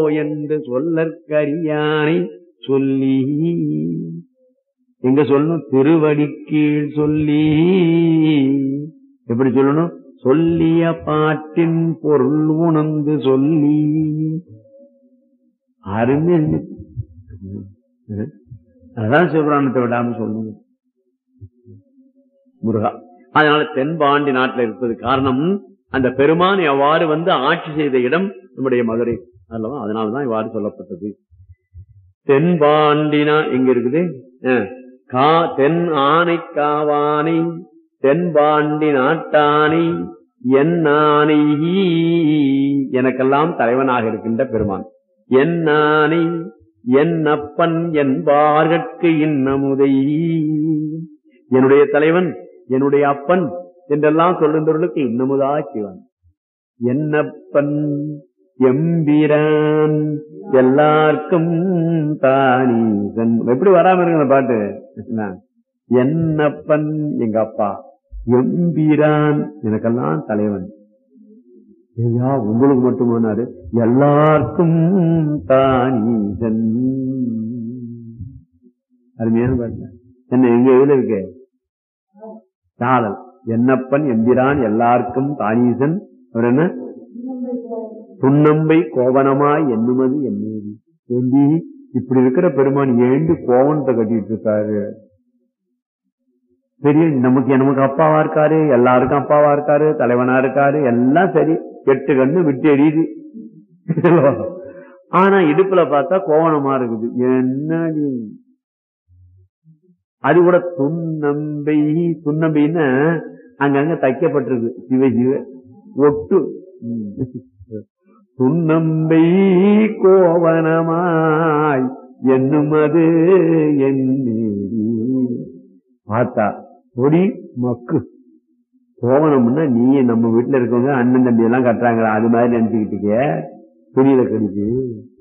என்று சொல்லற்கரியானை சொல்லி எங்க சொல்லணும் திருவடி கீழ் சொல்லி எப்படி சொல்லணும் சொல்லிய பாட்டின் பொருள் உணர்ந்து சொல்லி அருமை அதான் சிவபுராணத்தை விடாம சொல்லணும் முருகா அதனால தென்பாண்டி நாட்டில் இருப்பது காரணம் அந்த பெருமான் எவ்வாறு வந்து ஆட்சி செய்த இடம் நம்முடைய மதுரை அல்லவா அதனாலதான் இவ்வாறு சொல்லப்பட்டது தென்பாண்டினா எங்க இருக்குது அஹ், கா தென் ஆனை காவானை தென்பாண்டி நாட்டானை என் ஆனை எனக்கெல்லாம் தலைவனாக இருக்கின்ற பெருமான் என் ஆனை என் அப்பன் என்பார்கட்கு இன்னமுதை என்னுடைய தலைவன் என்னுடைய அப்பன் என்றெல்லாம் சொல்லுந்தவர்களுக்கு இன்னமுதா சிவன் என்னப்பன் எம்பிரான் எல்லாருக்கும் தானீசன் எப்படி வராம இருக்கு அந்த பாட்டு என்ன? என்னப்பன் எங்க அப்பா எம்பிரான் எனக்கெல்லாம் தலைவன் ஐயா உங்களுக்கு மட்டுமானாரு எல்லாருக்கும் தானீசன் அருமையான பாட்டு என்ன எங்க இதுல இருக்கு சாதல் என்னப்பன் எம்பிரான் எல்லாருக்கும் தானீசன் அவர் என்ன துன்னம்பை கோவனமாய் எண்ணுமது என்னேதி ஏண்டி இப்படி இருக்கிற பெருமான் ஏண்டு கோவனத்தை கட்டிட்டு இருக்காரு பெரிய நமக்கு நமக்கு அப்பாவா இருக்காரு எல்லாருக்கும் அப்பாவா இருக்காரு தலைவனா இருக்காரு எல்லாம் சரி எட்டு கண்ணு விட்டு எரியுது ஆனா இடுப்புல பார்த்தா கோவணமா இருக்குது என்னடி அது கூட துன்னம்பை துன்னம்பைன்னா அங்கங்க தைக்கப்பட்டிருக்கு சிவ சிவ ஒட்டு ம். துன்னம்பை கோவனமாய் என்னுமது என்னேரி பார்த்தா பொடி மக்கு கோவணம்னா நீ நம்ம வீட்டுல இருக்கவங்க அண்ணன் தம்பி எல்லாம் கட்டுறாங்களா அது மாதிரி நினைச்சுக்கிட்டீங்க துணியில கடிச்சு